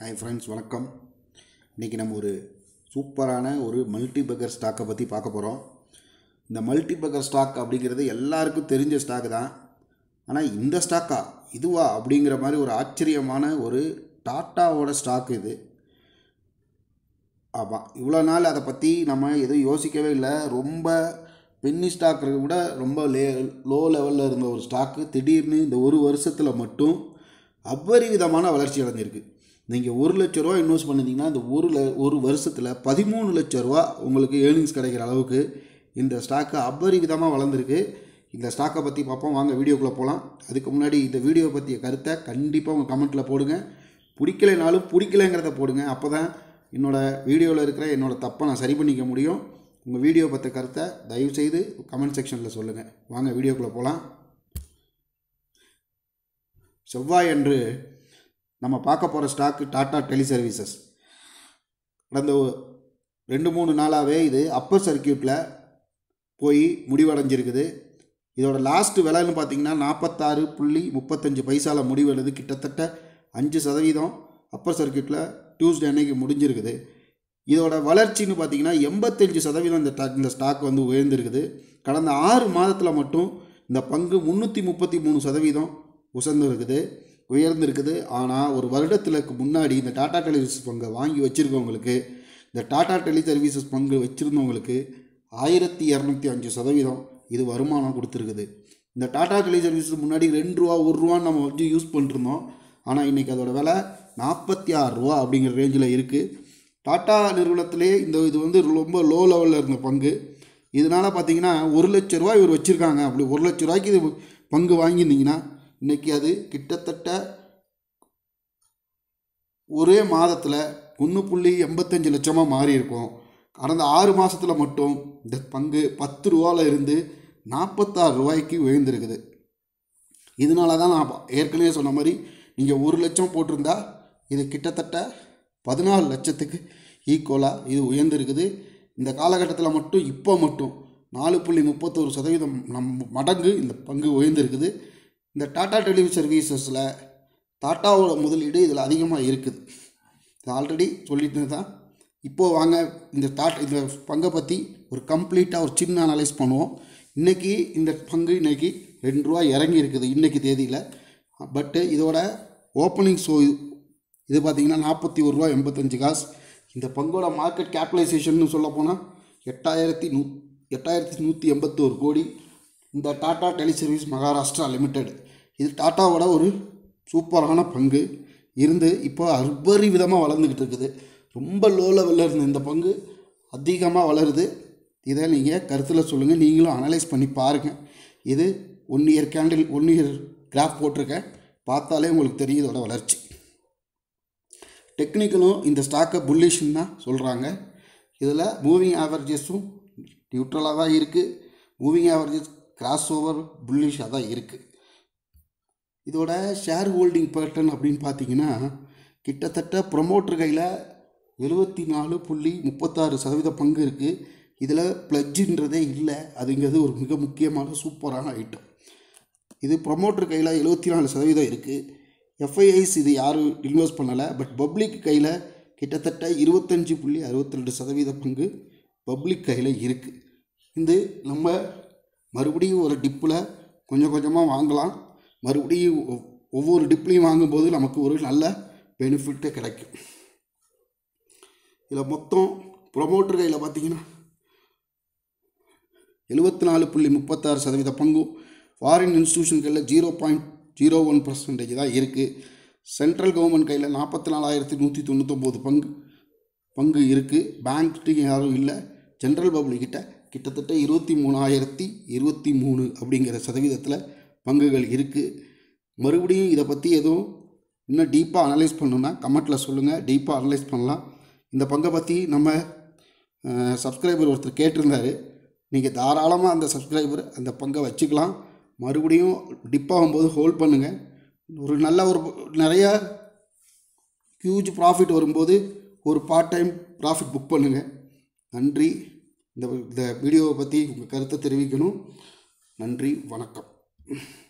hi friends வணக்கம் இன்றைக்கி நம்ம ஒரு சூப்பரான ஒரு மல்டி பக்கர் ஸ்டாக்கை பற்றி பார்க்க போகிறோம் இந்த மல்டி பக்கர் ஸ்டாக் அப்படிங்கிறது எல்லாருக்கும் தெரிஞ்ச ஸ்டாக் தான் ஆனால் இந்த ஸ்டாக்கா இதுவா அப்படிங்கிற மாதிரி ஒரு ஆச்சரியமான ஒரு டாட்டாவோட ஸ்டாக் இது ஆமாம் இவ்வளோ நாள் அதை பற்றி நம்ம எதுவும் யோசிக்கவே இல்லை ரொம்ப பென்னி ஸ்டாக் விட ரொம்ப லே லோ லெவலில் இருந்த ஒரு ஸ்டாக்கு திடீர்னு இந்த ஒரு வருஷத்தில் மட்டும் அபரிவிதமான வளர்ச்சி அடைஞ்சிருக்கு நீங்கள் ஒரு லட்ச ரூபா இன்வெஸ்ட் பண்ணியிருந்தீங்கன்னா இந்த ஒரு ல ஒரு வருஷத்தில் பதிமூணு லட்ச ரூபா உங்களுக்கு ஏர்னிங்ஸ் கிடைக்கிற அளவுக்கு இந்த ஸ்டாக்கு அபரிவிதமாக வளர்ந்துருக்கு இந்த ஸ்டாக்கை பற்றி பார்ப்போம் வாங்க வீடியோக்குள்ளே போகலாம் அதுக்கு முன்னாடி இந்த வீடியோ பற்றிய கருத்தை கண்டிப்பாக உங்கள் கமெண்ட்டில் போடுங்க பிடிக்கலைனாலும் பிடிக்கலைங்கிறத போடுங்க அப்போ தான் என்னோடய வீடியோவில் இருக்கிற என்னோடய தப்பை நான் சரி பண்ணிக்க முடியும் உங்கள் வீடியோ பற்றிய கருத்தை தயவுசெய்து கமெண்ட் செக்ஷனில் சொல்லுங்கள் வாங்க வீடியோக்குள்ளே போகலாம் செவ்வாய் அன்று நம்ம பார்க்க போகிற ஸ்டாக்கு டாடா டெலி சர்வீசஸ் கடந்த ஒ- ரெண்டு மூணு நாளாகவே இது அப்பர் சர்க்கியூட்டில் போய் முடிவடைஞ்சிருக்குது இதோட லாஸ்ட் விலைன்னு பார்த்தீங்கன்னா நாற்பத்தாறு புள்ளி முப்பத்தஞ்சு பைசாவில் முடிவெடுது கிட்டத்தட்ட அஞ்சு சதவீதம் அப்பர் சர்க்கியூட்டில் டியூஸ்டே அன்னைக்கு முடிஞ்சிருக்குது இதோட வளர்ச்சின்னு பார்த்தீங்கன்னா எண்பத்தஞ்சு சதவீதம் இந்த ta- இந்த ஸ்டாக் வந்து உயர்ந்திருக்குது கடந்த ஆறு மாதத்தில் மட்டும் இந்த பங்கு முந்நூற்றி முப்பத்தி மூணு சதவீதம் உசர்ந்துருக்குது உயர்ந்திருக்குது ஆனால் ஒரு வருடத்துக்கு முன்னாடி இந்த டாடா டெலிவிஷன் பங்கை வாங்கி வச்சுருக்கவங்களுக்கு இந்த டாடா டெலி சர்வீசஸ் பங்கு வச்சுருந்தவங்களுக்கு ஆயிரத்தி இரநூத்தி அஞ்சு சதவீதம் இது வருமானம் கொடுத்துருக்குது இந்த டாடா டெலி சர்வீஸஸ் முன்னாடி ரெண்டு ரூபா ஒரு ரூபான்னு நம்ம வச்சு யூஸ் பண்ணிருந்தோம் ஆனால் இன்றைக்கி அதோட விலை நாற்பத்தி ஆறு ரூபா அப்படிங்கிற ரேஞ்சில் இருக்குது டாடா நிறுவனத்திலே இந்த இது வந்து ரொம்ப லோ லெவலில் இருந்த பங்கு இதனால் பார்த்தீங்கன்னா ஒரு லட்ச ரூபா இவர் வச்சுருக்காங்க அப்படி ஒரு லட்ச ரூபாய்க்கு இது பங்கு வாங்கியிருந்தீங்கன்னா இன்றைக்கி அது கிட்டத்தட்ட ஒரே மாதத்தில் ஒன்று புள்ளி எண்பத்தஞ்சு லட்சமாக மாறி இருக்கும் கடந்த ஆறு மாதத்தில் மட்டும் இந்த பங்கு பத்து ரூபாவில் இருந்து நாற்பத்தாறு ரூபாய்க்கு உயர்ந்திருக்குது இதனால தான் நான் ஏற்கனவே சொன்ன மாதிரி நீங்கள் ஒரு லட்சம் போட்டிருந்தா இது கிட்டத்தட்ட பதினாலு லட்சத்துக்கு ஈக்குவலாக இது உயர்ந்திருக்குது இந்த காலகட்டத்தில் மட்டும் இப்போ மட்டும் நாலு புள்ளி முப்பத்தோரு சதவீதம் நம் மடங்கு இந்த பங்கு உயர்ந்திருக்குது இந்த டாடா டெலிவி சர்வீசஸில் டாட்டாவோட முதலீடு இதில் அதிகமாக இருக்குது இது ஆல்ரெடி சொல்லிட்டு தான் இப்போது வாங்க இந்த டாட் இந்த பங்கை பற்றி ஒரு கம்ப்ளீட்டாக ஒரு சின்ன அனலைஸ் பண்ணுவோம் இன்றைக்கி இந்த பங்கு இன்றைக்கி ரெண்டு ரூபா இறங்கி இருக்குது இன்றைக்கி தேதியில் பட்டு இதோட ஓப்பனிங் ஷோ இது பார்த்திங்கன்னா நாற்பத்தி ஒரு ரூபா எண்பத்தஞ்சு காசு இந்த பங்கோட மார்க்கெட் கேபிடலைசேஷன் சொல்ல போனால் எட்டாயிரத்தி நூ எட்டாயிரத்தி நூற்றி எண்பத்தோரு கோடி இந்த Tata tele service Maharashtra limited இது டாட்டாவோட ஒரு சூப்பரான பங்கு இருந்து இப்போ அற்பரி விதமாக வளர்ந்துக்கிட்டு இருக்குது ரொம்ப லோ லெவலில் இருந்த இந்த பங்கு அதிகமாக வளருது இதை நீங்கள் கருத்தில் சொல்லுங்கள் நீங்களும் அனலைஸ் பண்ணி பாருங்கள் இது one year candle one year graph போட்டிருக்கேன் பார்த்தாலே உங்களுக்கு தெரியும் இதோட வளர்ச்சி டெக்னிக்கலும் இந்த ஸ்டாக்கை புல்லிஷ்னு தான் சொல்கிறாங்க இதில் மூவிங் ஆவரேஜஸும் நியூட்ரலாக தான் இருக்குது மூவிங் ஆவரேஜஸ் கிராஸ் ஓவர் புல்லிஷாக தான் இருக்குது இதோட ஷேர் ஹோல்டிங் பேட்டர்ன் அப்படின்னு பார்த்தீங்கன்னா கிட்டத்தட்ட ப்ரொமோட்டர் கையில் எழுபத்தி நாலு புள்ளி முப்பத்தாறு சதவீத பங்கு இருக்குது இதில் ப்ளட்ஜுன்றதே இல்லை அதுங்கிறது ஒரு மிக முக்கியமான சூப்பரான ஐட்டம் இது ப்ரொமோட்டர் கையில் எழுபத்தி நாலு சதவீதம் இருக்குது எஃப்ஐஐஸ் இது யாரும் இன்வெஸ்ட் பண்ணலை பட் பப்ளிக் கையில் கிட்டத்தட்ட இருபத்தஞ்சி புள்ளி அறுபத்தி ரெண்டு சதவீத பங்கு பப்ளிக் கையில் இருக்குது இது நம்ம மறுபடியும் ஒரு டிப்பில் கொஞ்சம் கொஞ்சமாக வாங்கலாம் மறுபடியும் ஒவ்- ஒவ்வொரு டிப்லையும் வாங்கும்போது நமக்கு ஒரு நல்ல பெனிஃபிட்டு கிடைக்கும் இதில் மொத்தம் ப்ரொமோட்டர் கையில் பார்த்தீங்கன்னா எழுபத்தி நாலு புள்ளி முப்பத்தாறு சதவீத பங்கும் ஃபாரின் இன்ஸ்டியூஷன் கையில் zero point zero one percentage தான் இருக்குது சென்ட்ரல் கவர்மெண்ட் கையில் நாற்பத்தி நாலாயிரத்தி நூற்றி தொண்ணூத்தொம்பது பங்கு பங்கு இருக்குது பேங்க் யாரும் இல்லை ஜென்ரல் பப்ளிக் கிட்ட கிட்டத்தட்ட இருபத்தி மூணாயிரத்தி இருபத்தி மூணு அப்படிங்கிற சதவீதத்தில் பங்குகள் இருக்குது மறுபடியும் இதை பற்றி எதுவும் இன்னும் டீப்பாக அனலைஸ் பண்ணணுன்னா கமெண்ட்டில் சொல்லுங்கள் டீப்பாக அனலைஸ் பண்ணலாம் இந்த பங்கை பற்றி நம்ம சப்ஸ்கிரைபர் ஒருத்தர் கேட்டிருந்தாரு நீங்கள் தாராளமாக அந்த சப்ஸ்கிரைபர் அந்த பங்கை வச்சுக்கலாம் மறுபடியும் டிப் ஆகும்போது ஹோல்ட் பண்ணுங்கள் ஒரு நல்ல ஒரு நிறையா ஹியூஜ் ப்ராஃபிட் வரும்போது ஒரு பார்ட் டைம் ப்ராஃபிட் புக் பண்ணுங்கள் நன்றி இந்த இந்த வீடியோவை பற்றி உங்கள் கருத்தை தெரிவிக்கணும் நன்றி வணக்கம்